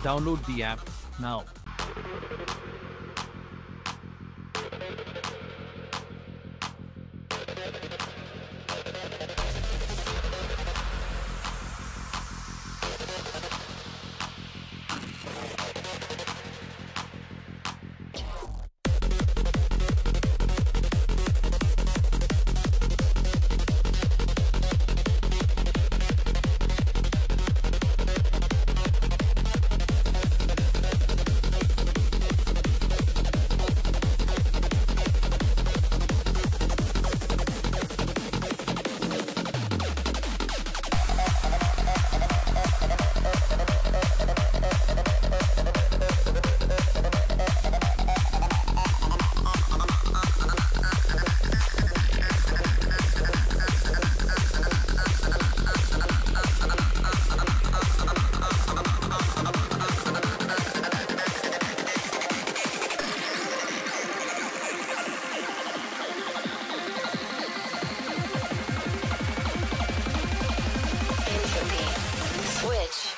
Download the app now. Entropy. Switch.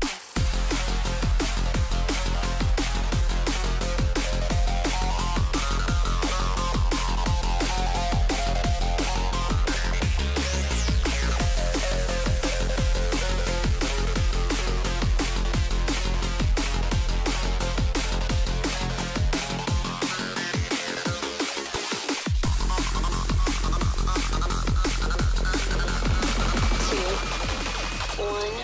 Two. One.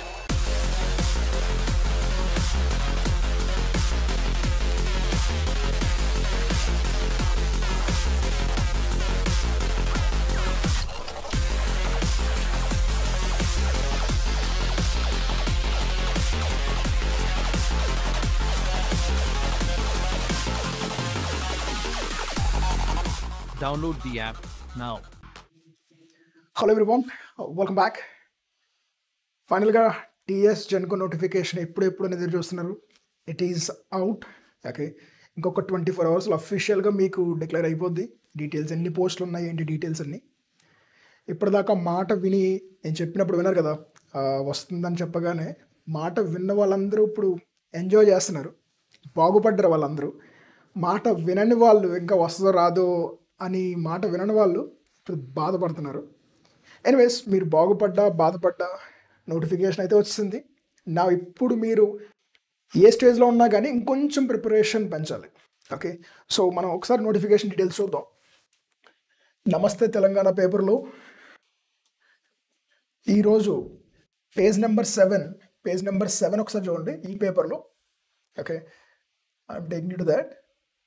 Download the app now. Hello everyone welcome back ఫైనల్గా TS Genco notification ఎప్పుడు ఎప్పుడు ఎదురు చూస్తున్నారు it is out okay ఇంకొక twenty four అవర్స్లో అఫీషియల్గా మీకు డిక్లేర్ అయిపోద్ది డీటెయిల్స్ ఎన్ని పోస్టులు ఉన్నాయి ఏంటి డీటెయిల్స్ అన్ని ఇప్పటిదాకా మాట విని నేను చెప్పినప్పుడు విన్నారు కదా ఆ, వస్తుందని చెప్పగానే మాట విన్న వాళ్ళందరూ ఇప్పుడు ఎంజాయ్ చేస్తున్నారు బాగుపడ్డారు వాళ్ళందరూ మాట వినని వాళ్ళు ఇంకా వస్తుందో రాదో అని మాట వినని వాళ్ళు ఇప్పుడు బాధపడుతున్నారు ఎనీవేస్ మీరు బాగుపడ్డా బాధపడ్డా నోటిఫికేషన్ అయితే వచ్చింది నా ఇప్పుడు మీరు ఏ స్టేజ్లో ఉన్నా కానీ ఇంకొంచెం ప్రిపరేషన్ పెంచాలి ఓకే సో మనం ఒకసారి నోటిఫికేషన్ డీటెయిల్స్ చూద్దాం నమస్తే తెలంగాణ పేపర్లో ఈరోజు page number seven page number seven ఒకసారి చూడండి ఈ పేపర్లో okay I'm taking to that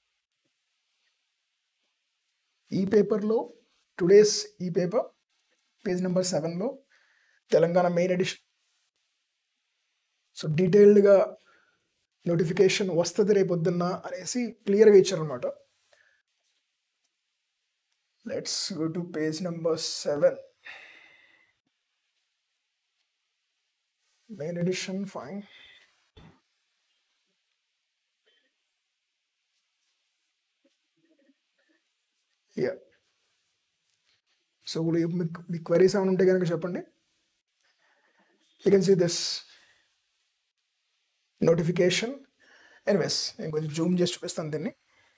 ఈ పేపర్లో టుడేస్ ఈ పేపర్ పేజ్ నెంబర్ సెవెన్లో తెలంగాణ మెయిన్ ఎడిషన్ సో డీటెయిల్డ్గా నోటిఫికేషన్ వస్తుంది రేపు పొద్దున్న అనేసి క్లియర్గా ఇచ్చారనమాట let's go to page number seven main edition fine yeah so ఇప్పుడు మీకు మీ క్వరీస్ ఏమైనా ఉంటే కనుక చెప్పండి you can see this notification anyways నేను కొంచెం జూమ్ చేసి చూపిస్తాను దీన్ని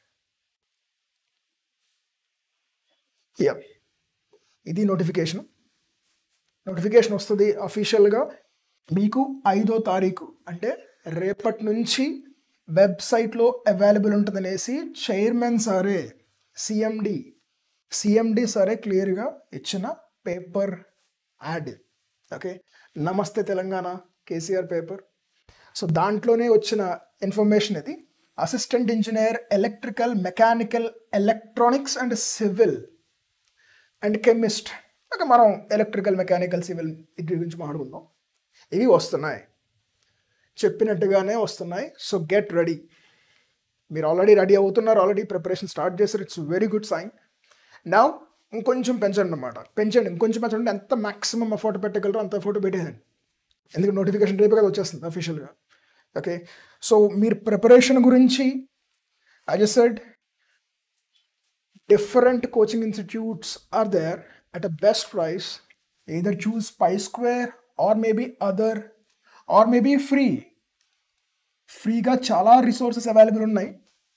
యా ఇది నోటిఫికేషన్ నోటిఫికేషన్ వస్తుంది అఫీషియల్గా మీకు ఐదో తారీఖు అంటే రేపటి నుంచి వెబ్సైట్లో అవైలబుల్ ఉంటుందనేసి చైర్మన్ సారే సిఎండి సిఎండి సరే క్లియర్గా ఇచ్చిన పేపర్ యాడ్ ఓకే నమస్తే తెలంగాణ కేసీఆర్ పేపర్ సో దాంట్లోనే వచ్చిన ఇన్ఫర్మేషన్ ఇది assistant engineer electrical mechanical electronics and civil and chemist okay మనం ఎలక్ట్రికల్ మెకానికల్ సివిల్ వీటి గురించి మాట్లాడుకుందాం ఇవి వస్తున్నాయి చెప్పినట్టుగానే వస్తున్నాయి సో గెట్ రెడీ మీరు ఆల్రెడీ రెడీ అవుతున్నారు ఆల్రెడీ ప్రిపరేషన్ స్టార్ట్ చేశారు ఇట్స్ వెరీ గుడ్ సైన్ నా ఇంకొంచెం పెంచండి అనమాట పెంచండి ఇంకొంచెం పెంచండి ఎంత మాక్సిమం ఎఫర్ట్ పెట్టగలరో అంత ఎఫర్ట్ పెట్టేయండి ఎందుకంటే నోటిఫికేషన్ రేపు కదా వచ్చేస్తుంది అఫీషియల్గా ఓకే సో మీరు ప్రిపరేషన్ గురించి I just said different coaching institutes are there at a best price either choose pi square or maybe other or maybe free ఫ్రీగా చాలా రిసోర్సెస్ అవైలబుల్ ఉన్నాయి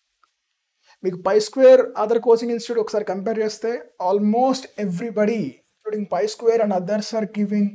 మీకు Pi Square other coaching institute ఒకసారి compare చేస్తే almost everybody including Pi Square and others are giving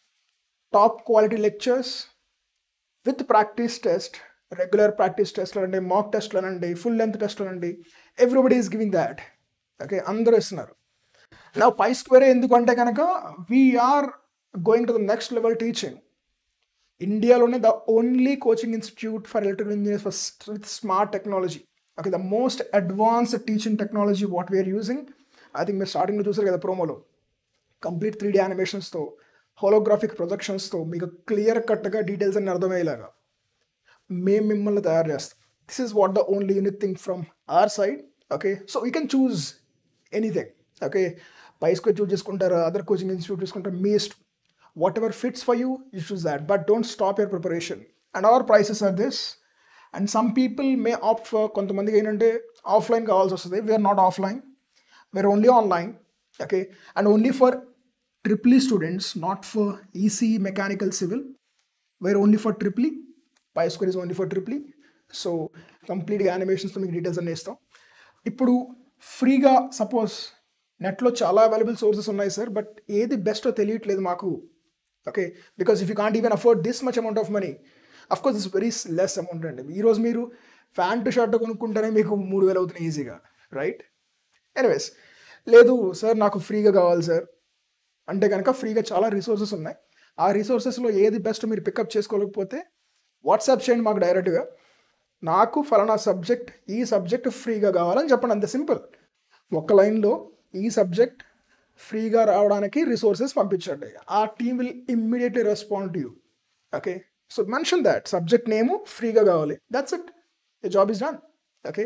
top quality lectures with practice test regular practice టెస్ట్లు అండి mock టెస్ట్లు అనండి ఫుల్ లెంత్ టెస్ట్లు అనండి everybody is giving that okay అందరూ ఇస్తున్నారు నా పై స్క్వేర్ ఎందుకు అంటే కనుక we're going to the next level teaching ఇండియాలోనే the only coaching institute for electrical engineers for with smart technology okay the most advanced teaching technology what we're using I think మీరు స్టార్టింగ్లో చూసారు కదా ప్రోమోలో complete three D యానిమేషన్స్తో holographic ప్రొజెక్షన్స్తో మీకు clear కట్గా డీటెయిల్స్ అన్ని అర్థమయ్యేలాగా మేము మిమ్మల్ని తయారు చేస్తాం this is what the only unique thing from our side okay so we can choose anything okay Pi Square choose చేసుకుంటారా అదర్ కోచింగ్ ఇన్స్టిట్యూట్ చూసుకుంటారు మీ ఇష్టం whatever fits for you you choose that but don't stop your preparation and our prices are this and some people may opt for కొంతమందికి ఏంటంటే offline కావాల్సి వస్తుంది we're not offline we're only online okay and only for triple E students not for EC mechanical civil we're only for triple E Pi Square is only for triple E so కంప్లీట్గా యానిమేషన్స్తో మీకు details అన్నీ ఇస్తాం ఇప్పుడు ఫ్రీగా సపోజ్ నెట్లో చాలా అవైలబుల్ సోర్సెస్ ఉన్నాయి సార్ బట్ ఏది బెస్టో తెలియట్లేదు మాకు okay because if you can't even afford this much amount of money of course it's very less amount అండి ఈరోజు మీరు ప్యాంటు షర్ట్ కొనుక్కుంటేనే మీకు మూడు వేలు అవుతున్నాయి ఈజీగా రైట్ ఎనీవేస్ లేదు సార్ నాకు ఫ్రీగా కావాలి సార్ అంటే కనుక ఫ్రీగా చాలా రిసోర్సెస్ ఉన్నాయి ఆ రిసోర్సెస్లో ఏది బెస్ట్ మీరు పికప్ చేసుకోలేకపోతే వాట్సాప్ చేయండి మాకు డైరెక్ట్గా నాకు ఫలానా సబ్జెక్ట్ ఈ సబ్జెక్ట్ ఫ్రీగా కావాలని చెప్పండి అంత సింపుల్ ఒక లైన్లో ఈ సబ్జెక్ట్ ఫ్రీగా రావడానికి రిసోర్సెస్ పంపించండి ఆ team will immediately respond to you okay so mention that subject name ఫ్రీగా కావాలి that's it a job is done okay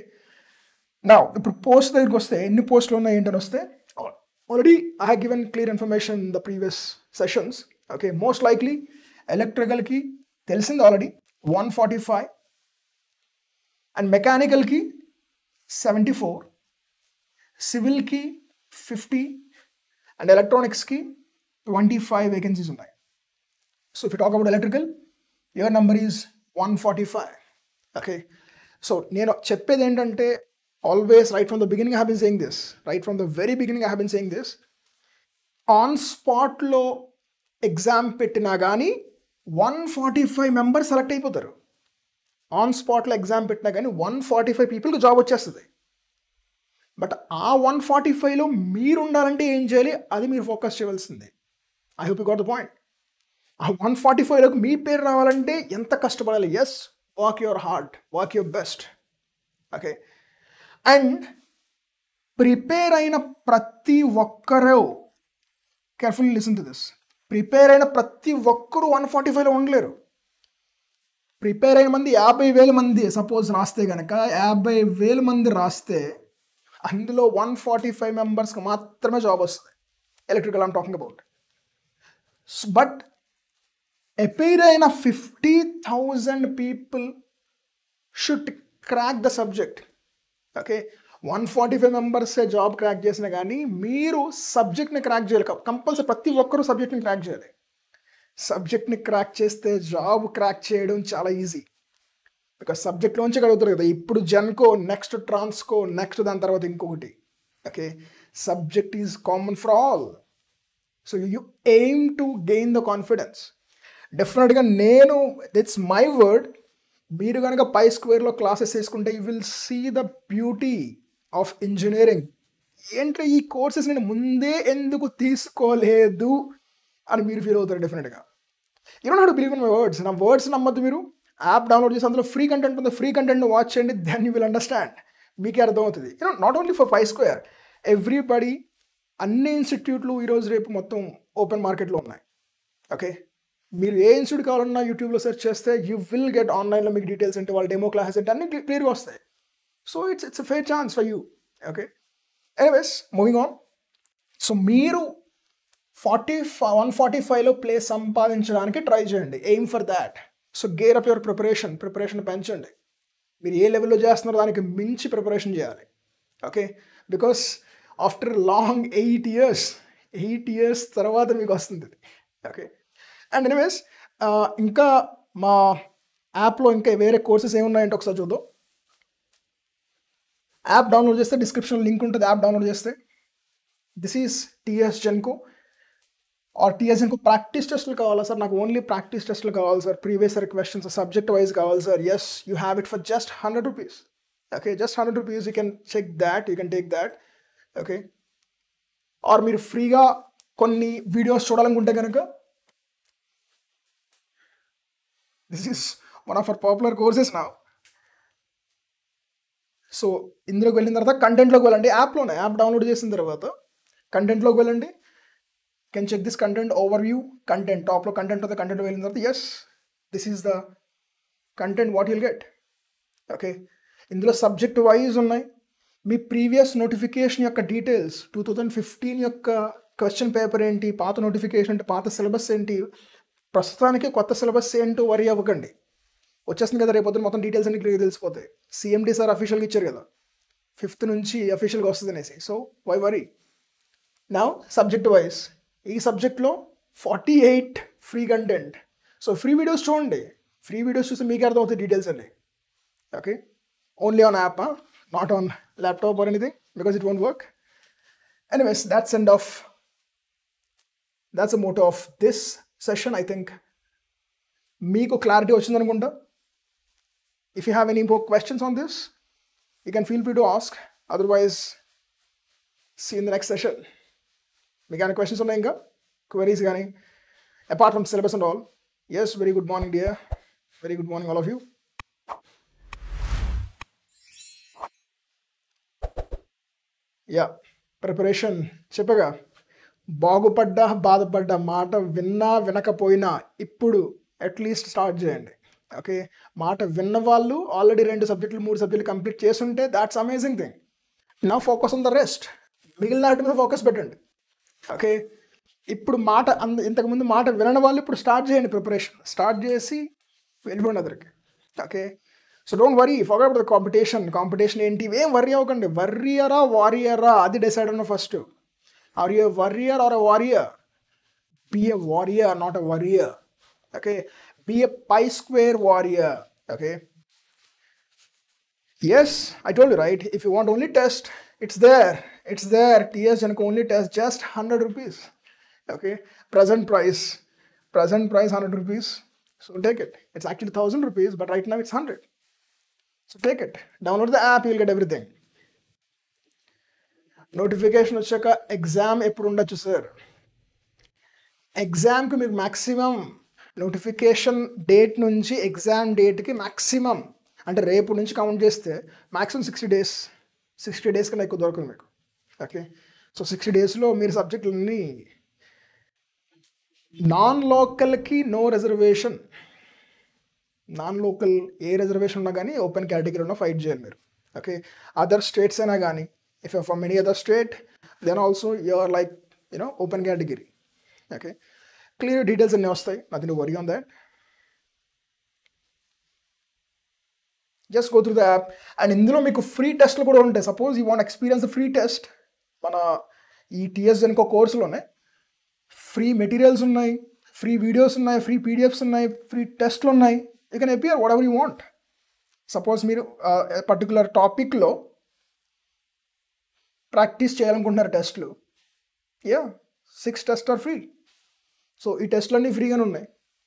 నా ఇప్పుడు పోస్ట్ దగ్గరికి వస్తే ఎన్ని పోస్టులు ఉన్నాయి ఏంటని వస్తే already I have given clear information the previous sessions okay most likely ఎలక్ట్రికల్కి తెలిసింది already one forty five and మెకానికల్కి సెవెంటీ ఫోర్ సివిల్కి ఫిఫ్టీ అండ్ ఎలక్ట్రానిక్స్కి ట్వంటీ ఫైవ్ వేకెన్సీస్ ఉన్నాయి so if talk about electrical your number is one forty five okay so నేను చెప్పేది ఏంటంటే always right from the beginning have been saying this right from the very beginning have been saying this on స్పాట్లో exam పెట్టినా కానీ one forty five members select అయిపోతారు on స్పాట్లో exam పెట్టినా కానీ వన్ ఫార్టీ ఫైవ్ పీపుల్కి జాబ్ వచ్చేస్తుంది but ఆ వన్ ఫార్టీ ఫైవ్లో మీరు ఉండాలంటే ఏం చేయాలి అది మీరు ఫోకస్ చేయవలసిందే I hope you got the point ఆ వన్ ఫార్టీ ఫైవ్లోకి మీ పేరు రావాలంటే ఎంత కష్టపడాలి yes walk your heart walk your best okay and prepare అయిన ప్రతి ఒక్కరూ carefully listen to this prepare అయిన ప్రతి ఒక్కరూ వన్ ఫార్టీ ఫైవ్లో ఉండలేరు ప్రిపేర్ అయిన మంది యాభై వేల మంది సపోజ్ రాస్తే కనుక యాభై వేల మంది రాస్తే అందులో వన్ ఫార్టీ ఫైవ్ మెంబర్స్కి మాత్రమే జాబ్ వస్తుంది electrical I'm talking about but appear అయిన fifty thousand people should crack the subject okay one forty five members job crack చేసినా కానీ మీరు సబ్జెక్ట్ని క్రాక్ చేయాలి కంపల్సరీ ప్రతి ఒక్కరూ సబ్జెక్ట్ని క్రాక్ చేయాలి సబ్జెక్ట్ని క్రాక్ చేస్తే జాబ్ క్రాక్ చేయడం చాలా ఈజీ బికాస్ సబ్జెక్ట్లోంచి కడుగుతారు కదా ఇప్పుడు జెన్కో నెక్స్ట్ ట్రాన్స్కో నెక్స్ట్ దాని తర్వాత ఇంకొకటి okay subject is common for all so you aim to gain the confidence డెఫినెట్గా నేను ఇట్స్ మై వర్డ్ మీరు కనుక పై స్క్వేర్లో క్లాసెస్ తీసుకుంటే you will see the beauty of engineering ఏంటంటే ఈ కోర్సెస్ నేను ముందే ఎందుకు తీసుకోలేదు అని మీరు ఫీల్ అవుతారు డెఫినెట్గా you don't how to believe in my words నా వర్డ్స్ నమ్మద్దు మీరు యాప్ డౌన్లోడ్ చేసి అందులో ఫ్రీ కంటెంట్ ఉంది ఫ్రీ కంటెంట్ వాచ్ చేయండి దెన్ యూ విల్ అండర్స్టాండ్ మీకే అర్థమవుతుంది you know not only for five square everybody అన్ని ఇన్స్టిట్యూట్లు ఈరోజు రేపు మొత్తం ఓపెన్ మార్కెట్లో ఉన్నాయి ఓకే మీరు ఏ ఇన్స్టిట్యూట్ కావాలన్నా యూట్యూబ్లో సెర్చ్ చేస్తే యూ విల్ గెట్ ఆన్లైన్లో మీకు డీటెయిల్స్ అంటే వాళ్ళ డెమో క్లాసెస్ అంటే అన్ని క్లియర్గా వస్తాయి so it's it's fair chance for you okay anyways moving on so మీరు ఫార్టీ వన్ ఫార్టీ ఫైవ్లో ప్లేస్ సంపాదించడానికి ట్రై చేయండి aim for that so gear up your preparation preparation పెంచండి మీరు ఏ లెవెల్లో చేస్తున్నారో దానికి మించి ప్రిపరేషన్ చేయాలి okay because after long eight years eight years తర్వాత మీకు వస్తుంది ఓకే అండ్ ఎనీవేస్ ఇంకా మా యాప్లో ఇంకా వేరే కోర్సెస్ ఏమున్నాయంటే ఒకసారి చూద్దాం యాప్ డౌన్లోడ్ చేస్తే డిస్క్రిప్షన్ లింక్ ఉంటుంది యాప్ డౌన్లోడ్ చేస్తే this is TS Genco or TS Genco practice టెస్ట్లు కావాలా సార్ నాకు ఓన్లీ ప్రాక్టీస్ టెస్ట్లు కావాలి sir previous year questions subject wise కావాలి sir yes you have it for just hundred rupees okay just hundred rupees you can check that you can take that okay or మీరు ఫ్రీగా కొన్ని videos చూడాలనుకుంటే కనుక this is one of hour popular courses నా so ఇందులోకి వెళ్ళిన తర్వాత కంటెంట్లోకి వెళ్ళండి యాప్లోనే యాప్ డౌన్లోడ్ చేసిన తర్వాత కంటెంట్లోకి వెళ్ళండి can check this content overview content టాప్లో కంటెంట్ ఉంది కంటెంట్ వెళ్ళిన తర్వాత yes this is the content what you'll get okay ఇందులో సబ్జెక్ట్ వైజ్ ఉన్నాయి మీ ప్రీవియస్ నోటిఫికేషన్ యొక్క డీటెయిల్స్ టూ థౌజండ్ ఫిఫ్టీన్ యొక్క క్వశ్చన్ పేపర్ ఏంటి పాత నోటిఫికేషన్ అంటే పాత సిలబస్ ఏంటి ప్రస్తుతానికి కొత్త సిలబస్ ఏంటో వరి అవ్వకండి వచ్చేస్తుంది కదా రేపు పొద్దున్న మొత్తం డీటెయిల్స్ అన్ని క్లియర్ తెలిసిపోతాయి సిఎండి సార్ అఫీషియల్గా ఇచ్చారు కదా ఫిఫ్త్ నుంచి అఫీషియల్గా వస్తుంది అనేసి సో వై వరీ నా సబ్జెక్ట్ వైజ్ ఈ సబ్జెక్ట్లో forty eight free content so free videos చూడండి ఫ్రీ వీడియోస్ చూస్తే మీకే అర్థమవుతాయి డీటెయిల్స్ అన్ని okay only on app not on laptop or anything because it won't work anyways that's end of that's a motto of this session I think మీకు clarity వచ్చిందనుకుంటా if you have any more questions on this you can feel free to ask otherwise see in the next session మీకు ఏమైనా questions ఉన్నాయి ఇంకా queries కానీ apart from syllabus and all yes very good morning dear very good morning all of you yeah preparation చెప్పగా బాగుపడ్డా బాధపడ్డా మాట విన్నా వినకపోయినా ఇప్పుడు అట్లీస్ట్ స్టార్ట్ చేయండి ఓకే మాట విన్న వాళ్ళు ఆల్రెడీ రెండు సబ్జెక్టులు మూడు సబ్జెక్టులు కంప్లీట్ చేస్తుంటే దాట్స్ అమేజింగ్ థింగ్ నా ఫోకస్ ఆన్ ద రెస్ట్ మిగిలిన వాటి మీద ఫోకస్ పెట్టండి ఓకే ఇప్పుడు మాట అంద ఇంతకుముందు మాట వినని వాళ్ళు ఇప్పుడు స్టార్ట్ చేయండి ప్రిపరేషన్ స్టార్ట్ చేసి వెళ్ళిపోండి అదరికి okay so don't worry far the competition competition ఏంటి ఏం వర్రీ అవ్వకండి వర్రియరా వారియరా అది డిసైడ్ అన్న first are you worrier or a warrior be a warrior not a worrier okay be a Pi square warrior okay Yes, I told you, right? If you want only test, it's there. It's there. TS and only test just 100 rupees. Okay. Present price. Present price 100 rupees. So take it. It's actually 1000 rupees, but right now it's 100. So take it. Download the app, you'll get everything. Notification వచ్చాక exam ఎప్పుడు ఉండొచ్చు sir ఎగ్జామ్కి మీకు maximum notification date నుంచి exam డేట్కి maximum అంటే రేపు నుంచి కౌంట్ చేస్తే maximum sixty days sixty days కన్నా ఎక్కువ దొరకదు మీకు ఓకే సో సిక్స్టీ డేస్లో మీరు సబ్జెక్టులన్నీ నాన్ లోకల్కి no reservation non local a reservation ఉన్నా కానీ ఓపెన్ కేటగిరీ ఉన్నా ఫైట్ చేయాలి మీరు ఓకే అదర్ స్టేట్స్ అయినా కానీ if you from any other state then also you're like you know open category okay clear details అన్నీ వస్తాయి nothing worry on that just go through the app and ఇందులో మీకు free టెస్ట్లు కూడా ఉంటాయి suppose you want experience free test మన ఈ TS ఇంకో కోర్సులోనే ఫ్రీ మెటీరియల్స్ ఉన్నాయి ఫ్రీ వీడియోస్ ఉన్నాయి ఫ్రీ పీడిఎఫ్స్ ఉన్నాయి ఫ్రీ టెస్ట్లు ఉన్నాయి you can appear whatever you want suppose మీరు పర్టికులర్ టాపిక్లో ప్రాక్టీస్ చేయాలనుకుంటున్నారు టెస్ట్లు yeah six test are free so ఈ టెస్ట్లు అన్నీ ఫ్రీగానే ఉన్నాయి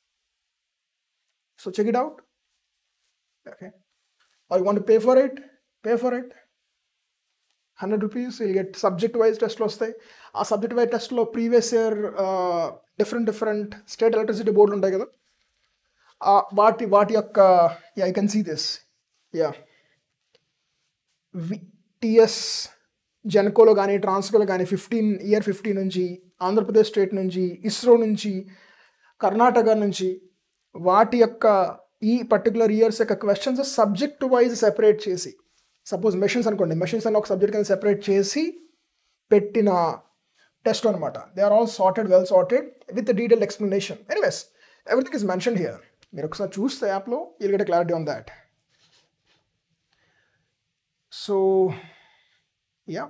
so check it out okay or you want to pay for it, pay for it. Hundred rupees will get subject wise టెస్ట్లు వస్తాయి ఆ సబ్జెక్ట్ వైజ్ టెస్ట్లో previous year different different state electricity బోర్డులు ఉంటాయి కదా ఆ వాటి వాటి యొక్క I can see this yeah TS జెన్కోలో కానీ ట్రాన్స్కోలో కానీ ఫిఫ్టీన్ ఇయర్ ఫిఫ్టీన్ నుంచి ఆంధ్రప్రదేశ్ స్టేట్ నుంచి ఇస్రో నుంచి కర్ణాటక నుంచి వాటి యొక్క ఈ పర్టికులర్ ఇయర్స్ యొక్క క్వశ్చన్స్ సబ్జెక్ట్ వైజ్ సెపరేట్ చేసి సపోజ్ మెషిన్స్ అనుకోండి మెషిన్స్ అని ఒక సబ్జెక్ట్ కింద సెపరేట్ చేసి పెట్టిన టెస్ట్ అనమాట they are all sorted well sorted with detail explanation anyways everything is mention here మీరు ఒకసారి చూస్తే యాప్లో will get clarity on that so yeah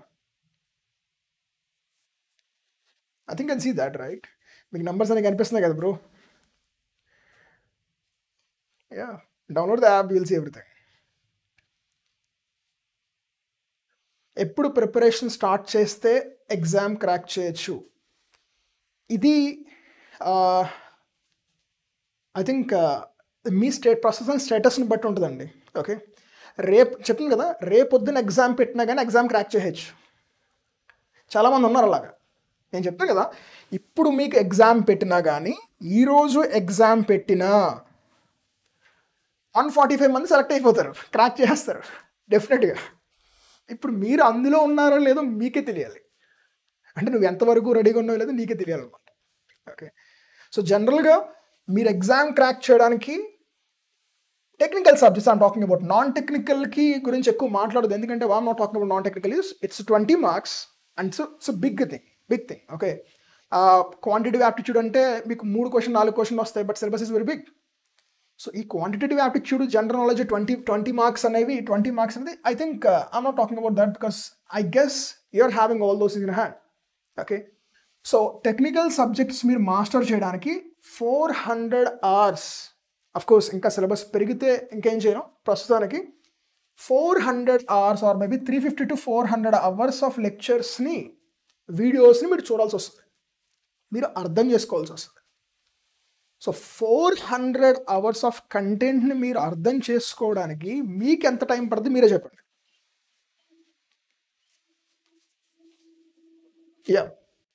I think can see that right మీకు నెంబర్స్ అనేవి కనిపిస్తున్నాయి కదా bro yeah download the app will see everything ఎప్పుడు preparation start చేస్తే ఎగ్జామ్ క్రాక్ చేయొచ్చు ఇది ఐ థింక్ మీ స్టేట్ ప్రస్తుతం స్టేటస్ని బట్టి ఉంటుందండి ఓకే రేపు చెప్పింది కదా రేపు పొద్దున్న ఎగ్జామ్ పెట్టినా కానీ ఎగ్జామ్ క్రాక్ చేయొచ్చు చాలామంది ఉన్నారు అలాగా నేను చెప్తాను కదా ఇప్పుడు మీకు ఎగ్జామ్ పెట్టినా కానీ ఈరోజు ఎగ్జామ్ పెట్టినా వన్ ఫార్టీ ఫైవ్ మంది సెలెక్ట్ అయిపోతారు క్రాక్ చేస్తారు డెఫినెట్గా ఇప్పుడు మీరు అందులో ఉన్నారో లేదో మీకే తెలియాలి అంటే నువ్వు ఎంతవరకు రెడీగా ఉన్నావో లేదో నీకే తెలియాలన్నమాట ఓకే సో జనరల్గా మీరు ఎగ్జామ్ క్రాక్ చేయడానికి technical subjects I'm talking about non టెక్నికల్కి గురించి ఎక్కువ మాట్లాడదు ఎందుకంటే I'm not talking about non technical is it's twenty marks and so it's big thing big thing okay quantitative aptitude అంటే మీకు మూడు క్వశ్చన్ నాలుగు క్వశ్చన్ వస్తాయి but syllabus is very big so ఈ quantitative aptitude general knowledge twenty twenty marks అనేవి twenty marks అనేది I think I'm not talking about that because I guess you're having all those in hand okay so technical subjects మీరు master చేయడానికి four hundred hours of course ఇంకా syllabus పెరిగితే ఇంకేం చేయను ప్రస్తుతానికి four hundred hours or maybe three fifty to four hundred hours of లెక్చర్స్ని వీడియోస్ని మీరు చూడాల్సి వస్తుంది మీరు అర్థం చేసుకోవాల్సి వస్తుంది so four hundred hours of కంటెంట్ని మీరు అర్థం చేసుకోవడానికి మీకు ఎంత టైం పడుతుంది మీరే చెప్పండి యా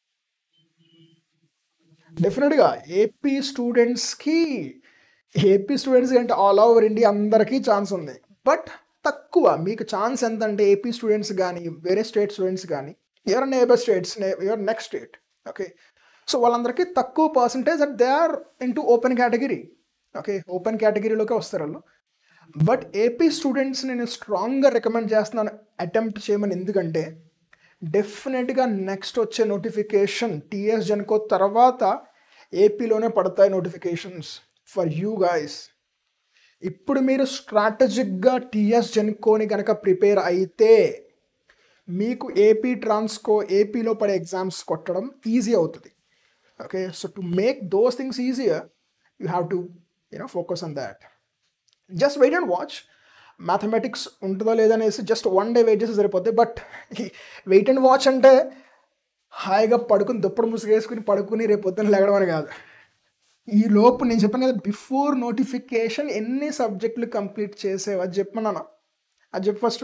డెఫినెట్గా ఏపీ స్టూడెంట్స్కి ఏపీ స్టూడెంట్స్ అంటే ఆల్ ఓవర్ ఇండియా అందరికీ ఛాన్స్ ఉంది బట్ తక్కువ మీకు ఛాన్స్ ఎంత అంటే ఏపీ స్టూడెంట్స్ కానీ వేరే స్టేట్ స్టూడెంట్స్ కానీ your neighbour states your next state okay so వాళ్ళందరికీ తక్కువ percentage at they are in to open category okay open కేటగిరీలోకి వస్తారు వాళ్ళు బట్ ఏపీ స్టూడెంట్స్ నేను స్ట్రాంగ్గా రికమెండ్ చేస్తున్నాను అటెంప్ట్ చేయమని ఎందుకంటే డెఫినెట్గా నెక్స్ట్ వచ్చే నోటిఫికేషన్ టీఎస్ జన్కో తర్వాత ఏపీలోనే పడతాయి నోటిఫికేషన్స్ ఫర్ యూ గైస్ ఇప్పుడు మీరు స్ట్రాటజిక్గా టీఎస్ జన్కోని కనుక ప్రిపేర్ అయితే మీకు ఏపీ ట్రాన్స్కో ఏపీలో పడే ఎగ్జామ్స్ కొట్టడం ఈజీ అవుతుంది okay so to make those things easier you have to you know focus on that just wait and watch mathematics ఉంటుందో లేదనేసి జస్ట్ వన్ డే వెయిట్ చేస్తే సరిపోద్ది బట్ వెయిట్ అండ్ వాచ్ అంటే హాయిగా పడుకుని దుప్పడు ముసుగేసుకుని పడుకుని రేపు పొద్దున్న లేగడం అని కాదు ఈ లోపు నేను చెప్పాను కదా బిఫోర్ నోటిఫికేషన్ ఎన్ని సబ్జెక్టులు కంప్లీట్ చేసేవి అది చెప్పమన్నాను అది చెప్పు ఫస్ట్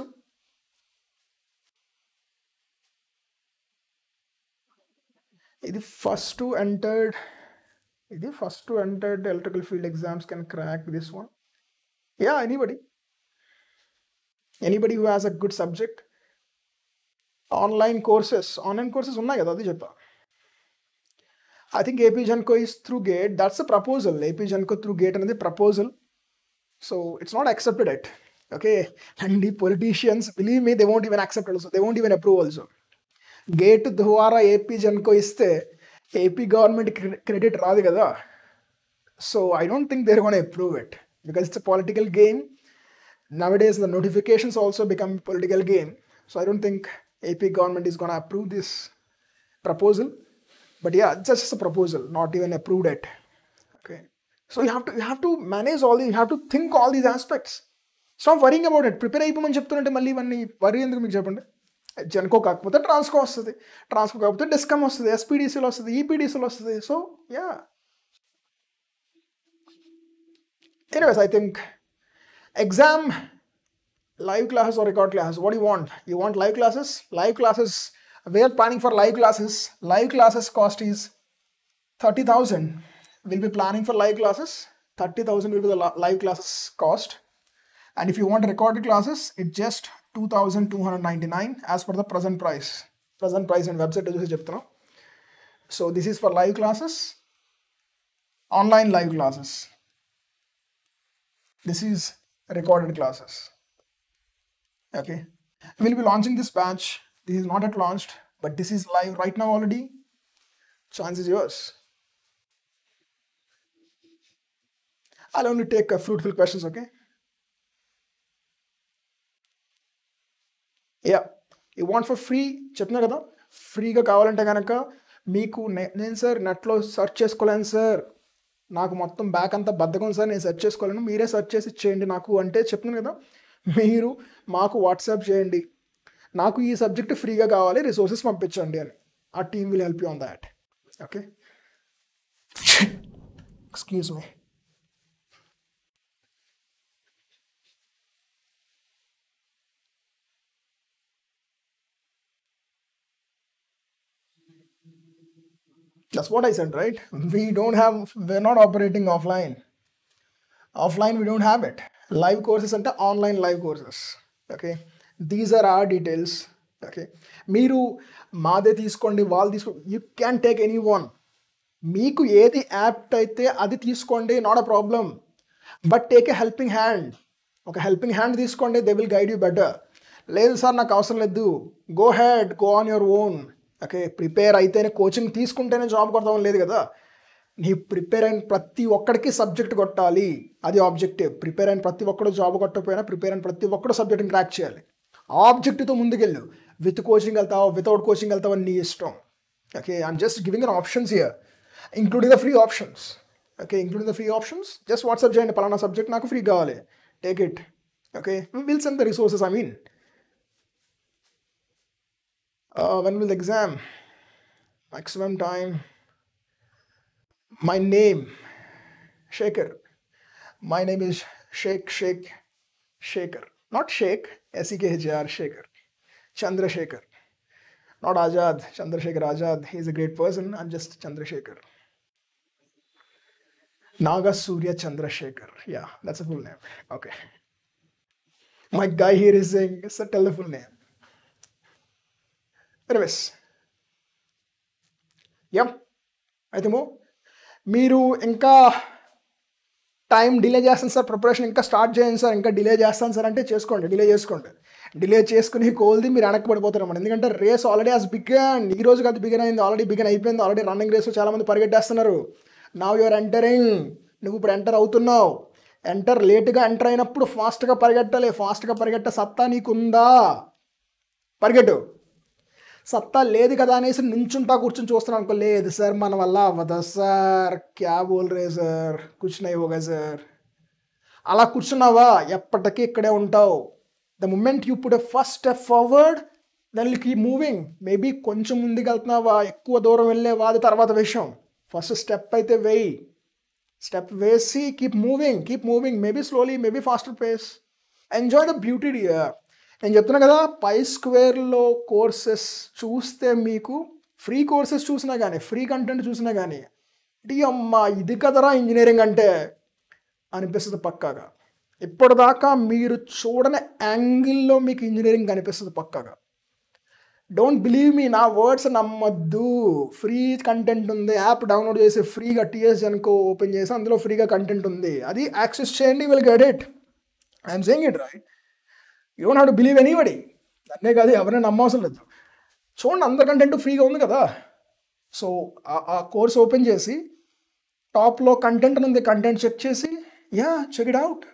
ఇది ఫస్ట్ ఎంటర్డ్ ఇది first entered electrical field exams can crack this one yeah anybody anybody who has a good subject online courses online courses ఉన్నాయి కదా అది చెప్పా I think AP Genco is through GATE that's a proposal AP Genco through GATE అనేది proposal so it's not accepted at okay and ఈ politicians believe me they won't even accept also they won't even approve also gate ద్వారా AP Genco ఇస్తే AP government credit రాదు కదా so I don't think they're gonna approve it because it's a political game nowadays the notifications also become political game so i don't think ap government is going to approve this proposal but yeah it's just a proposal not even approved it okay so you have to you have to manage all these you have to think all these aspects stop worrying about it prepare అయిపోమని చెప్తుంటే మళ్ళీ ఇవన్నీ వరి ఎందుకు మీకు చెప్పండి జెన్కో కాకపోతే ట్రాన్స్కో వస్తుంది ట్రాన్స్కో కాకపోతే డిస్కమ్ వస్తుంది ఎస్పీడీసీలో వస్తుంది ఈపీడీసీలో వస్తుంది so yeah anyways I think exam live classes or record classes what do you want you want live classes live classes we are planning for live classes live classes cost is 30000 we'll be planning for live classes 30000 will be the li- live classes cost and if you want recorded classes it's just 2299 as per the present price present price and website చూసి చెప్తున్నాం so this is for live classes online live classes this is recorded classes okay we'll be launching this batch this is not yet launched but this is live right now already chance is yours i'll only take uh, fruitful questions okay yeah you want for free చెప్తున్నా కదా ఫ్రీగా కావాలంటే కనుక మీకు నే- నేను sir నెట్లో search చేసుకోలేను సార్ నాకు మొత్తం బ్యాక్ అంతా బద్దకం సార్ నేను సెర్చ్ చేసుకోలేను మీరే సెర్చ్ చేసి ఇచ్చేయండి నాకు అంటే చెప్తున్నాను కదా మీరు మాకు వాట్సాప్ చేయండి నాకు ఈ సబ్జెక్ట్ ఫ్రీగా కావాలి రిసోర్సెస్ పంపించండి అని ఆ team will help you on that okay excuse me That's what I said, right? We don't have, we're not operating offline. Offline, we don't have it. Live courses అంటే online live courses okay these are are details okay మీరు మాదే తీసుకోండి వాళ్ళు తీసుకోండి you can take any one మీకు ఏది apt అయితే అది తీసుకోండి not a problem but take a helping hand ఒక హెల్పింగ్ హ్యాండ్ తీసుకోండి they will guide you better లేదు సార్ నాకు అవసరం లేదు go head go on your own okay prepare అయితేనే కోచింగ్ తీసుకుంటేనే జాబ్ కొడతామని లేదు కదా నీ ప్రిపేర్ అయిన ప్రతి ఒక్కడికి సబ్జెక్ట్ కొట్టాలి అది ఆబ్జెక్టివ్ ప్రిపేర్ అయిన ప్రతి ఒక్కడు జాబ్ కొట్టకపోయినా ప్రిపేర్ అయిన ప్రతి ఒక్కడు సబ్జెక్ట్ని క్రాక్ చేయాలి ఆబ్జెక్టివ్తో ముందుకెళ్ళు విత్ కోచింగ్ వెళ్తావా వితౌట్ కోచింగ్ వెళ్తావా నీ ఇష్టం okay I'm just giving an options year including the free options okay including the free options just WhatsApp చేయండి పలానా సబ్జెక్ట్ నాకు ఫ్రీ కావాలి take it okay will send the resources I mean when will the exam maximum time my name shaker my name is sheikh sheikh shaker not sheikh s-e-k-h-a-r shaker chandrasekhar not azad chandrasekhar azad he's a great person i'm just chandrasekhar naga surya chandrasekhar yeah that's a full name okay my guy here is saying so tell the full name anyways um అయితేమో మీరు ఇంకా time delay చేస్తాను sir preparation ఇంకా start చేయండి sir ఇంకా delay చేస్తాను sir అంటే చేసుకోండి డిలే చేసుకోండి డిలే చేసుకుని కోల్ది మీరు వెనక్కి పడిపోతారు అన్నమాట ఎందుకంటే రేస్ ఆల్రెడీ యాజ్ బిగన్ ఈ రోజు కాదు బిగిన్ అయింది ఆల్రెడీ బిగిన్ అయిపోయింది ఆల్రెడీ రన్నింగ్ రేస్ చాలామంది పరిగెట్టేస్తున్నారు నవ్ యువర్ ఎంటరింగ్ నువ్వు ఇప్పుడు ఎంటర్ అవుతున్నావు ఎంటర్ లేటుగా ఎంటర్ అయినప్పుడు ఫాస్ట్గా పరిగెట్టాలి ఫాస్ట్గా పరిగెట్టే సత్తా నీకుందా పరిగెట్టు సత్తా లేదు కదా అనేసి నుంచుంటా కూర్చొని చూస్తున్నాను అనుకో లేదు సార్ మన వల్ల అవ్వదా సార్ క్యా బోల్ రే సార్ కూర్చున్నాయి హోగా సార్ అలా కూర్చున్నావా ఎప్పటికీ ఇక్కడే ఉంటావు the moment you put a first step forward then keep moving maybe కొంచెం ముందుకు వెళ్తున్నావా ఎక్కువ దూరం వెళ్ళేవా అది తర్వాత విషయం ఫస్ట్ స్టెప్ అయితే వేయి స్టెప్ వేసి keep moving keep moving maybe slowly maybe faster pace enjoy the beauty dear నేను చెప్తున్నా కదా పై స్క్వేర్లో కోర్సెస్ చూస్తే మీకు ఫ్రీ కోర్సెస్ చూసినా కానీ ఫ్రీ కంటెంట్ చూసినా కానీ డి అమ్మ ఇది కదరా ఇంజనీరింగ్ అంటే అనిపిస్తుంది పక్కాగా ఇప్పటిదాకా మీరు చూడని యాంగిల్లో మీకు ఇంజనీరింగ్ కనిపిస్తుంది పక్కాగా డోంట్ బిలీవ్ మీ నా వర్డ్స్ నమ్మద్దు ఫ్రీ కంటెంట్ ఉంది యాప్ డౌన్లోడ్ చేసి ఫ్రీగా టీఎస్ అనుకో ఓపెన్ చేసి అందులో ఫ్రీగా కంటెంట్ ఉంది అది యాక్సెస్ చేయండి will get it I'm saying it right you don't have to believe anybody అన్నే కాదు ఎవరైనా నమ్మవసరం లేదు చూడండి అందరి కంటెంట్ ఫ్రీగా ఉంది కదా సో ఆ కోర్స్ ఓపెన్ చేసి టాప్లో కంటెంట్ ఉంది కంటెంట్ చెక్ చేసి yeah check it out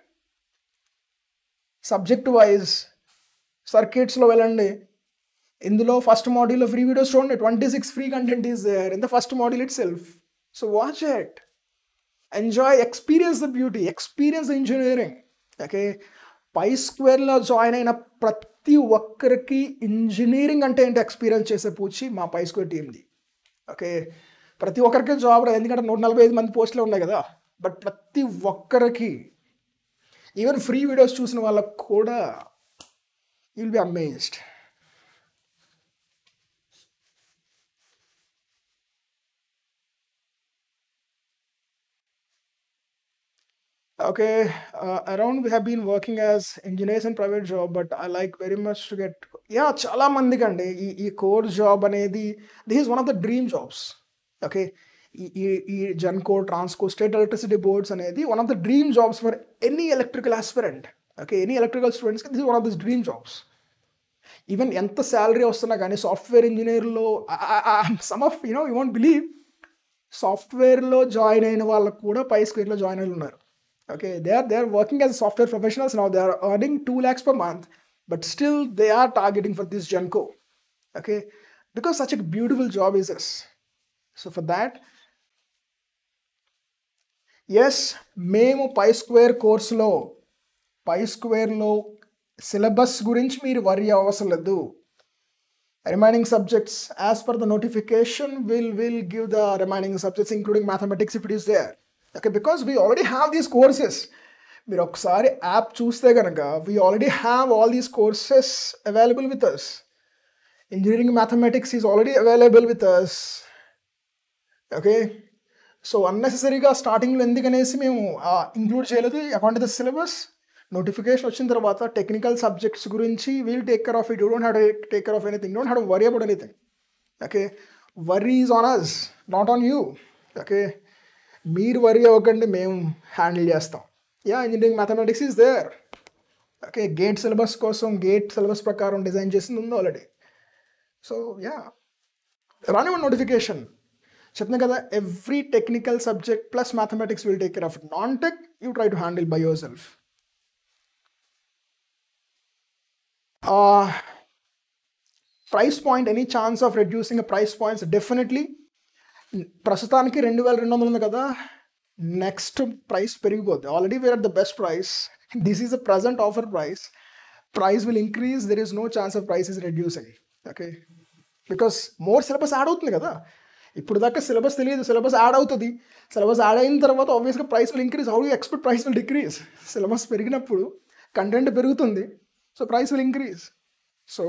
subject wise సర్కిట్స్లో వెళ్ళండి ఇందులో ఫస్ట్ మాడ్యూల్లో ఫ్రీ వీడియోస్ చూడండి twenty six free content is there in the first module it self so watch it enjoy experience the beauty experience engineering okay Pi స్క్వేర్లో join అయిన ప్రతి ఒక్కరికి engineering అంటే ఏంటి ఎక్స్పీరియన్స్ చేసే పూచి మా పై స్క్వేర్ టీమ్ది ఓకే ప్రతి ఒక్కరికి జాబ్ రాదు ఎందుకంటే నూట నలభై ఐదు మంది పోస్టులు ఉన్నాయి కదా బట్ ప్రతి ఒక్కరికి ఈవెన్ ఫ్రీ వీడియోస్ చూసిన వాళ్ళకు కూడా will be amazed okay uh, around we have been working as engineers in private job but i like very much to get yeah చాలా మందికి అండి ఈ ఈ కోర్ జాబ్ అనేది this is one of the dream jobs okay ఈ ఈ ఈ Genco Transco state electricity boards అనేది one of the dream jobs for any electrical aspirant okay any electrical స్టూడెంట్స్కి this one of this dream jobs even ఎంత salary వస్తున్నా కానీ software ఇంజనీర్లో some of you know you want believe సాఫ్ట్వేర్లో జాయిన్ అయిన వాళ్ళకు కూడా పై స్క్వేర్లో జాయిన్ అయిన ఉన్నారు okay they are they are working as software professionals now they are earning 2 lakhs per month but still they are targeting for this genco okay because such a beautiful job is this so for that yes మేము Pi square కోర్సులో పై స్క్వేర్లో syllabus గురించి మీరు వరి అవసరం లేదు remaining subjects as per the notification will will give the remaining subjects including mathematics if it is there okay because we already have these courses మీరు ఒకసారి app చూస్తే కనుక we already have all these courses available with us engineering mathematics is already available with us okay so అన్నెసరీగా స్టార్టింగ్లో ఎందుకనేసి మేము include చేయలేదు account the syllabus notification వచ్చిన తర్వాత టెక్నికల్ సబ్జెక్ట్స్ గురించి we'll take care of it you don't have take care of anything don't have worry about anything okay worry is on us not on you okay మీరు worry అవ్వకండి మేము handle చేస్తాం yeah engineering mathematics is there okay GATE syllabus కోసం GATE syllabus ప్రకారం design చేసింది ఉంది already so yeah రానివ్వండి notification చెప్తున్నా కదా every technical subject plus mathematics will take care of it non tech you try to handle by your self price point any chance of reducing price points definitely ప్రస్తుతానికి రెండు వేల రెండు వందలు ఉంది కదా నెక్స్ట్ ప్రైస్ పెరిగిపోద్ది already where at the best price this is the present offer price price will increase there is no chance of price is reducing okay because more syllabus add అవుతుంది కదా ఇప్పుడు దాకా సిలబస్ తెలియదు syllabus add అవుతుంది syllabus add అయిన తర్వాత ఆబ్వియస్గా price will increase how you expect price will decrease syllabus పెరిగినప్పుడు కంటెంట్ పెరుగుతుంది so price will increase so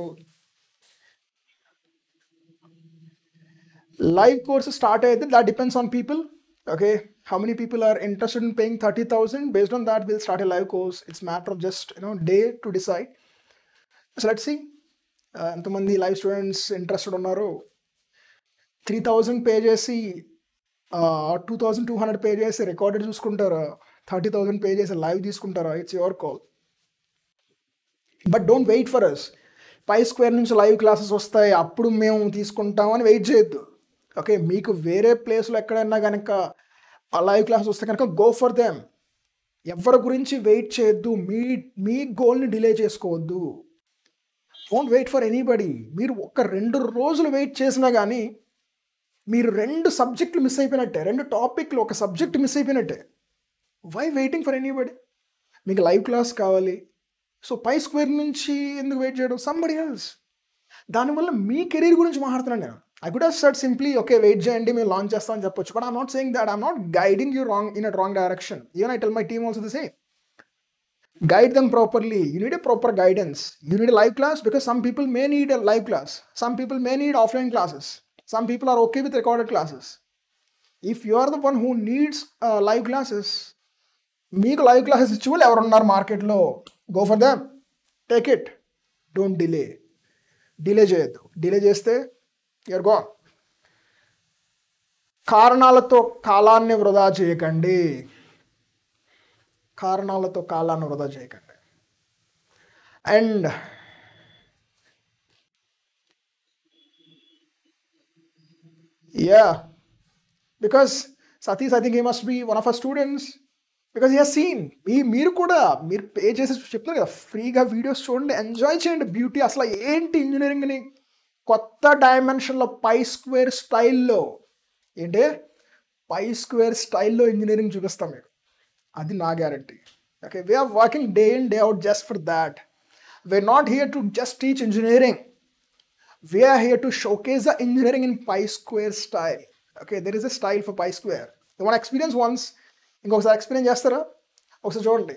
live course start అయితే that depends on people okay how many people are interested in paying 30000 based on that we'll start a live course it's matter of just you know day to decide so let's see uh, ఎంతమంది live students interested ఉన్నారు three thousand pay చేసి two thousand two hundred pay చేసి recorded చూసుకుంటారా thirty thousand pay చేసి live తీసుకుంటారా it's your call but don't wait for us Pi Square నుంచి live classes వస్తాయి అప్పుడు మేము తీసుకుంటామని వెయిట్ చేయొద్దు ఓకే మీకు వేరే ప్లేస్లో ఎక్కడైనా కనుక ఆ లైవ్ క్లాస్ వస్తే కనుక గో ఫర్ దెమ్ ఎవరి గురించి వెయిట్ చేయొద్దు మీ మీ గోల్ని డిలే చేసుకోవద్దు డోంట్ వెయిట్ ఫర్ ఎనీబడి మీరు ఒక రెండు రోజులు వెయిట్ చేసినా కానీ మీరు రెండు సబ్జెక్టులు మిస్ అయిపోయినట్టే రెండు టాపిక్లు ఒక సబ్జెక్ట్ మిస్ అయిపోయినట్టే వై వెయిటింగ్ ఫర్ ఎనీబడి మీకు లైవ్ క్లాస్ కావాలి సో పై స్క్వేర్ నుంచి ఎందుకు వెయిట్ చేయడం సంబడి ఎల్స్ దానివల్ల మీ కెరీర్ గురించి మాట్లాడుతున్నాను నేను I could have set simply okay wait చేయండి మేము లాంచ్ చేస్తామని చెప్పొచ్చు but I'm not saying that I'm not guiding you wrong in a wrong direction even I tell my team also the same guide them properly you need a proper guidance you need a live class because some people may need a live class some people may need offline classes some people are okay with recorded classes if you are the one who needs uh, live classes మీకు live classes ఇచ్చి వాళ్ళు ఎవరున్నారు మార్కెట్లో go for them take it don't delay delay చేయొద్దు delay చేస్తే you're gonna కారణాలతో కాలాన్ని వృధా చేయకండి కారణాలతో కాలాన్ని వృధా చేయకండి and yeah because Satish I think he must be one of our students because you seen మీ మీరు కూడా మీరు పే చేసి చెప్తున్నారు కదా ఫ్రీగా వీడియోస్ చూడండి ఎంజాయ్ చేయండి బ్యూటీ అసలు ఏంటి ఇంజనీరింగ్ని కొత్త డైమెన్షన్లో పై స్క్వేర్ స్టైల్లో ఏంటి పై స్క్వేర్ స్టైల్లో ఇంజనీరింగ్ చూపిస్తాం మీకు అది నా guarantee okay we're working day in day out just for that we're not here to just teach engineering we're here to showcase the engineering in pi square style okay there is a style for pi square one experience once ఇంకొకసారి experience చేస్తారా ఒకసారి చూడండి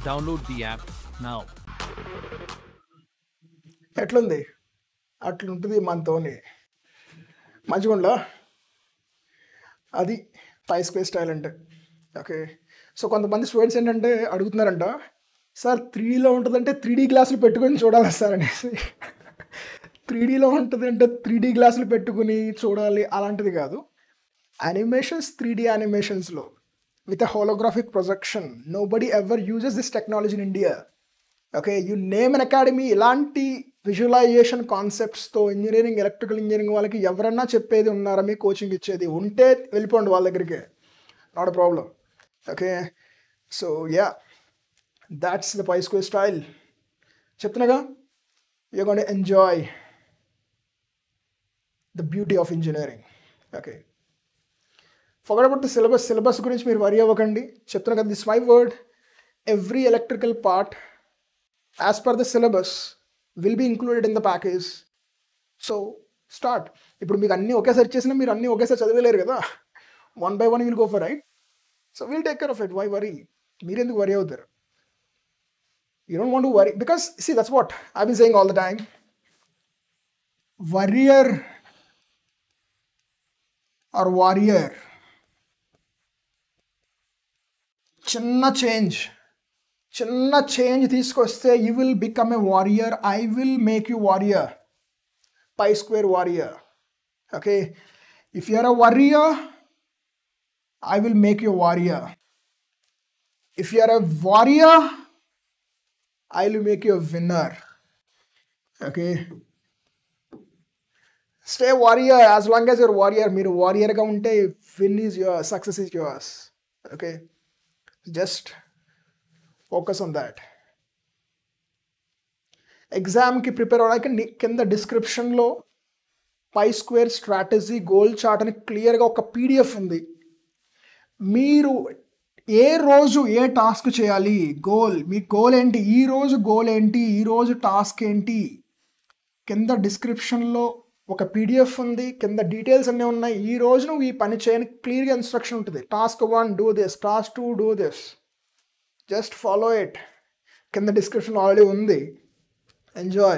Download the app now. ఎట్లుంది అట్లుంటుంది మనతోని మంచిగుండా అది pi square style అంటే ఓకే సో కొంతమంది స్టూడెంట్స్ ఏంటంటే అడుగుతున్నారంట సార్ త్రీడీలో ఉంటుందంటే త్రీ డీ గ్లాసులు పెట్టుకొని చూడాలి సార్ అనేసి త్రీ డీలో ఉంటుంది అంటే త్రీ డీ గ్లాసులు పెట్టుకుని చూడాలి అలాంటిది కాదు యానిమేషన్స్ త్రీ డీ యానిమేషన్స్లో with a holographic projection nobody ever uses this technology in India okay you name an academy ఇలాంటి విజువలైజేషన్ కాన్సెప్ట్స్తో ఇంజనీరింగ్ ఎలక్ట్రికల్ ఇంజనీరింగ్ వాళ్ళకి ఎవరన్నా చెప్పేది ఉన్నారా మీ కోచింగ్ ఇచ్చేది ఉంటే వెళ్ళిపోండి వాళ్ళ దగ్గరికి not a problem okay so ya that's the pi school style చెప్తున్నాగా you gonna enjoy the beauty of engineering okay forget about the syllabus syllabus గురించి మీరు వరి అవ్వకండి చెప్తున్నా కదా this my word every electrical part as per the syllabus will be included in the package so start ఇప్పుడు మీకు అన్నీ ఒకేసారి ఇచ్చేసినా మీరు అన్నీ ఒకేసారి చదివేలేరు కదా one by one will go for right so will take care of it why worry మీరెందుకు వరీ అవుతారు you don't want to worry because see that's what I been saying all the time worrier or warrior చిన్న change చిన్న change తీసుకొస్తే you will become a warrior I will make you warrior pi square warrior okay if you're a warrior I will make you warrior if you're a warrior I will make you winner okay stay warrior as long as your warrior మీరు వారియర్గా ఉంటే win is your success is yours okay just focus on that ఎగ్జామ్కి prepare అవ్వడానికి ని- కింద డిస్క్రిప్షన్లో pi square strategy goal chart అని క్లియర్గా ఒక పీడిఎఫ్ ఉంది మీరు ఏ రోజు ఏ టాస్క్ చేయాలి గోల్ మీ గోల్ ఏంటి ఈ రోజు గోల్ ఏంటి ఈ రోజు టాస్క్ ఏంటి కింద డిస్క్రిప్షన్లో ఒక పీడిఎఫ్ ఉంది కింద డీటెయిల్స్ అన్నీ ఉన్నాయి ఈ రోజు నువ్వు ఈ పని చేయని క్లియర్గా ఇన్స్ట్రక్షన్ ఉంటుంది task one do this task two do this just follow it కింద డిస్క్రిప్షన్ ఆల్రెడీ ఉంది enjoy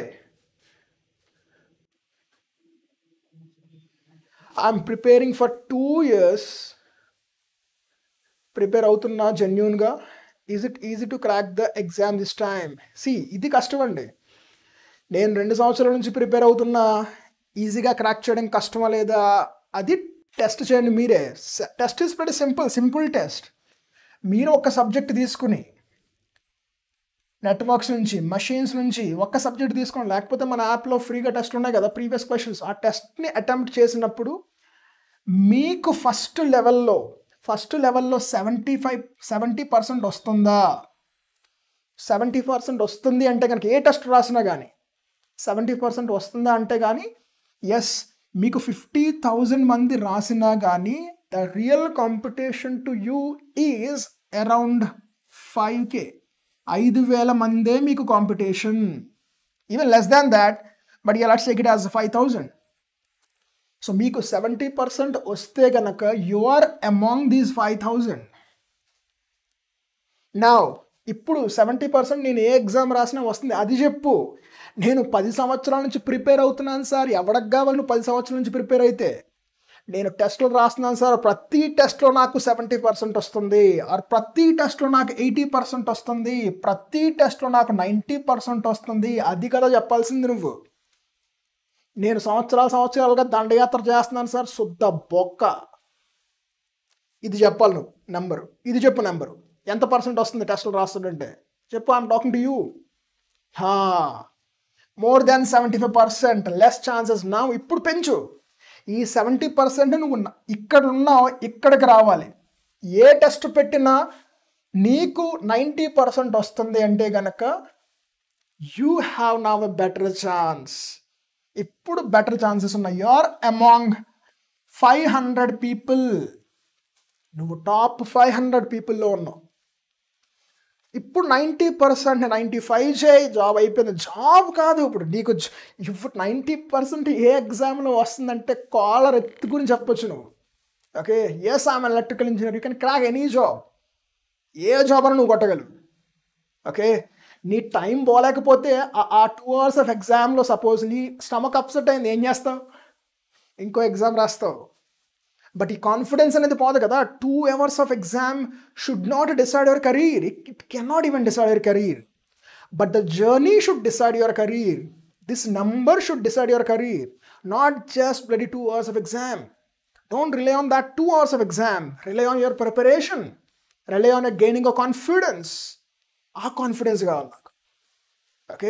I'm preparing for two years prepare అవుతున్నా జెన్యున్గా is it easy to crack the exam this time see ఇది కష్టం అండి నేను రెండు సంవత్సరాల నుంచి ప్రిపేర్ అవుతున్నా ఈజీగా క్రాక్ చేయడం కష్టమా లేదా అది టెస్ట్ చేయండి మీరే test is very simple simple test మీరు ఒక సబ్జెక్ట్ తీసుకుని నెట్వర్క్స్ నుంచి మషిన్స్ నుంచి ఒక్క సబ్జెక్ట్ తీసుకోండి లేకపోతే మన యాప్లో ఫ్రీగా టెస్ట్ ఉన్నాయి కదా ప్రీవియస్ క్వశ్చన్స్ ఆ టెస్ట్ని అటెంప్ట్ చేసినప్పుడు మీకు ఫస్ట్ లెవెల్లో ఫస్ట్ లెవెల్లో సెవెంటీ ఫైవ్ సెవెంటీ పర్సెంట్ వస్తుందా సెవెంటీ పర్సెంట్ వస్తుంది అంటే కనుక ఏ టెస్ట్ రాసినా కానీ సెవెంటీ పర్సెంట్ వస్తుందా అంటే కానీ ఎస్ మీకు ఫిఫ్టీ థౌజండ్ మంది రాసినా కానీ the real competition to you is around five K ఐదు వేల మందే మీకు competition even less than that but you let's take it as five thousand so మీకు సెవెంటీ పర్సెంట్ వస్తే కనుక you are among these five thousand నా ఇప్పుడు seventy percent నేను ఏ ఎగ్జామ్ రాసినా వస్తుంది అది చెప్పు నేను పది సంవత్సరాల నుంచి ప్రిపేర్ అవుతున్నాను సార్ ఎవరికి కావాలి నువ్వు పది సంవత్సరాల నుంచి ప్రిపేర్ అయితే నేను టెస్ట్లు రాస్తున్నాను సార్ ప్రతి టెస్ట్లో నాకు సెవెంటీ పర్సెంట్ వస్తుంది ఆర్ ప్రతి టెస్ట్లో నాకు ఎయిటీ పర్సెంట్ వస్తుంది ప్రతి టెస్ట్లో నాకు నైంటీ పర్సెంట్ వస్తుంది అది కదా చెప్పాల్సింది నువ్వు నేను సంవత్సరాలు సంవత్సరాలుగా దండయాత్ర చేస్తున్నాను సార్ శుద్ధ బొక్క ఇది చెప్పాలి నువ్వు నెంబరు ఇది చెప్పు నెంబరు ఎంత పర్సెంట్ వస్తుంది టెస్టులు రాస్తుంటే చెప్పు ఐఎమ్ టాకింగ్ టు యూ హా more than seventy five percent less chances నా ఇప్పుడు పెంచు ఈ సెవెంటీ పర్సెంట్ నువ్వు న- ఇక్కడ ఉన్నావు ఇక్కడికి రావాలి ఏ టెస్ట్ పెట్టినా నీకు నైంటీ పర్సెంట్ వస్తుంది అంటే గనక you have now a better chance ఇప్పుడు బెటర్ ఛాన్సెస్ ఉన్నాయి you are among five hundred people నువ్వు టాప్ ఫైవ్ హండ్రెడ్ పీపుల్లో ఉన్నావు ఇప్పుడు నైంటీ పర్సెంట్ నైంటీ ఫైవ్ చేయి జాబ్ అయిపోయింది జాబ్ కాదు ఇప్పుడు నీకు జ- ఇప్పుడు నైంటీ పర్సెంట్ ఏ ఎగ్జామ్లో వస్తుందంటే కాలర్ ఎత్తుకుని చెప్పొచ్చు నువ్వు ఓకే ఎస్ ఆమె electrical engineer you can crack any job ఏ జాబ్ అని నువ్వు కొట్టగలవు ఓకే నీ టైం పోలేకపోతే ఆ- ఆ టూ అవర్స్ ఆఫ్ ఎగ్జామ్లో సపోజ్ నీ స్టమక్ అప్సెట్ అయింది ఏం చేస్తావు ఇంకో ఎగ్జామ్ రాస్తావు బట్ ఈ కాన్ఫిడెన్స్ అనేది పోదు కదా two hours of exam should not decide your career it cannot even decide your career but the journey should decide your career this number should decide your career not just bloody two hours of exam don't rely on that two hours of exam rely on your preparation rely on gaining a confidence ఆ confidence కావాలి నాకు okay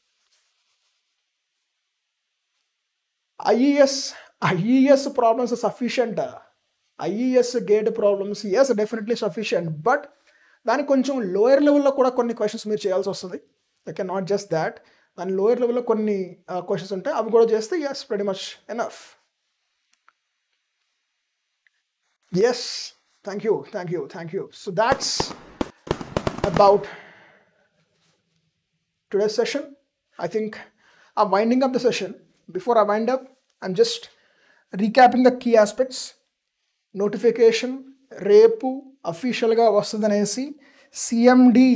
IES IES problems sufficient IES GATE problems yes definitely sufficient but దానికి కొంచెం lower లెవెల్లో కూడా కొన్ని questions మీరు చేయాల్సి వస్తుంది ఓకే నాట్ జస్ట్ దాట్ దాని లోయర్ లెవెల్లో కొన్ని క్వశ్చన్స్ ఉంటాయి అవి కూడా చేస్తే yes very much enough yes thank you thank you thank you so that's about today's session. I think I'm winding up the session. Before I wind up, I'm just recapping the key aspects. Notification రేపు అఫీషియల్గా వస్తుందనేసి CMD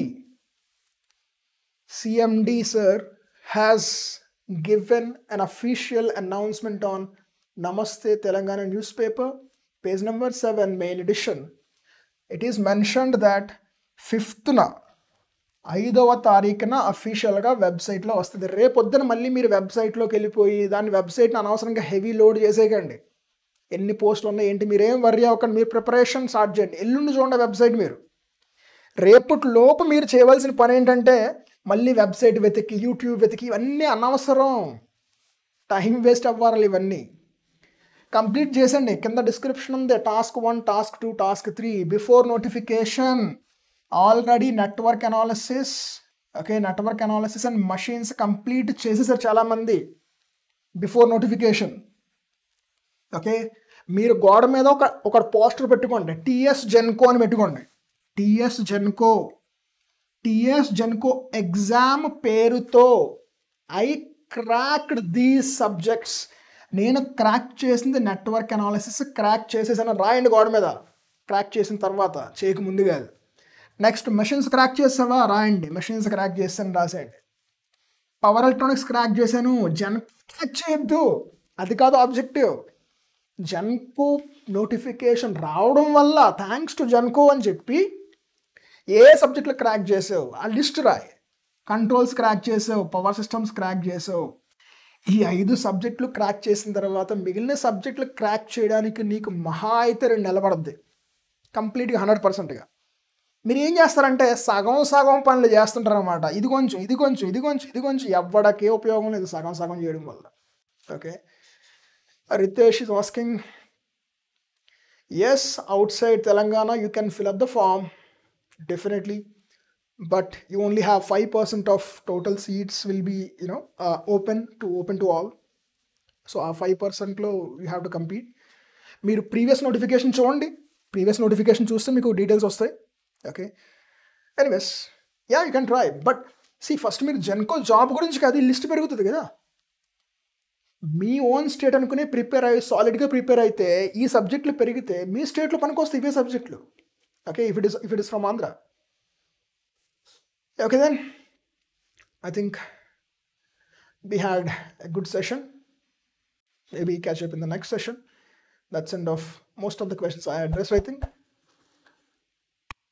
CMD sir has given an official announcement on Namaste Telangana news paper page number seven main edition it is mentioned that ఫిఫ్త్న ఐదవ తారీఖున అఫీషియల్గా వెబ్సైట్లో వస్తుంది రేపొద్దున మళ్ళీ మీరు వెబ్సైట్లోకి వెళ్ళిపోయి దాని వెబ్సైట్ని అనవసరంగా హెవీ లోడ్ చేసేయకండి ఎన్ని పోస్టులు ఉన్నాయి ఏంటి మీరు ఏం వర్రీ అవ్వకండి మీరు ప్రిపరేషన్ స్టార్ట్ చేయండి ఎల్లుండి చూడండి వెబ్సైట్ మీరు రేపటి లోపు మీరు చేయవలసిన పని ఏంటంటే మళ్ళీ వెబ్సైట్ వెతికి యూట్యూబ్ వెతికి ఇవన్నీ అనవసరం టైం వేస్ట్ అవ్వాలి ఇవన్నీ కంప్లీట్ చేసండి కింద డిస్క్రిప్షన్ ఉంది task one task two task three before notification already network analysis okay network analysis and machines complete చేసేసారు చాలామంది బిఫోర్ నోటిఫికేషన్ ఓకే మీరు గోడ మీద ఒక ఒక పోస్టర్ పెట్టుకోండి టిఎస్ జెన్కో అని పెట్టుకోండి TS Genco TS Genco exam పేరుతో ఐ క్రాక్డ్ దీస్ సబ్జెక్ట్స్ నేను క్రాక్ చేసింది నెట్వర్క్ అనాలిసిస్ క్రాక్ చేసేసాను రాయండి గోడ మీద క్రాక్ చేసిన తర్వాత చేయక ముందు కాదు నెక్స్ట్ మెషిన్స్ క్రాక్ చేసావా రాయండి మెషిన్స్ క్రాక్ చేస్తాను రాసేయండి పవర్ ఎలక్ట్రానిక్స్ క్రాక్ చేశాను జన్ క్రాక్ చేయొద్దు అది కాదు ఆబ్జెక్టివ్ జన్కో నోటిఫికేషన్ రావడం వల్ల థ్యాంక్స్ టు జన్కో అని చెప్పి ఏ సబ్జెక్టులు క్రాక్ చేసావు ఆ లిస్ట్ రాయి కంట్రోల్స్ క్రాక్ చేసావు పవర్ సిస్టమ్స్ క్రాక్ చేసావు ఈ ఐదు సబ్జెక్టులు క్రాక్ చేసిన తర్వాత మిగిలిన సబ్జెక్టులు క్రాక్ చేయడానికి నీకు మహా అయితే రెండు నిలబడద్ది కంప్లీట్గా హండ్రెడ్ పర్సెంట్గా మీరు ఏం చేస్తారంటే సగం సగం పనులు చేస్తుంటారు అనమాట ఇది కొంచెం ఇది కొంచెం ఇది కొంచెం ఇది కొంచెం ఎవ్వడకే ఉపయోగం లేదు సగం సగం చేయడం వల్ల okay Ritesh is asking yes outside Telangana you can fill up the form definitely but you only have five percent of total seats will be you know open to open to all so ఆ five పర్సెంట్లో you have to compete మీరు previous notification చూడండి previous notification చూస్తే మీకు details వస్తాయి okay anyways ya you can try but see first మీరు Genco job గురించి కాదు ఈ లిస్ట్ పెరుగుతుంది కదా మీ ఓన్ స్టేట్ అనుకునే ప్రిపేర్ అయ్యి సాలిడ్గా ప్రిపేర్ అయితే ఈ సబ్జెక్టులు పెరిగితే మీ స్టేట్లో పనికొస్తాయి ఇవే సబ్జెక్టులు okay if it is if it is from Andhra okay then I think we had a good session. Maybe catch up in the next session. That's end of most of the questions I addressed, I think.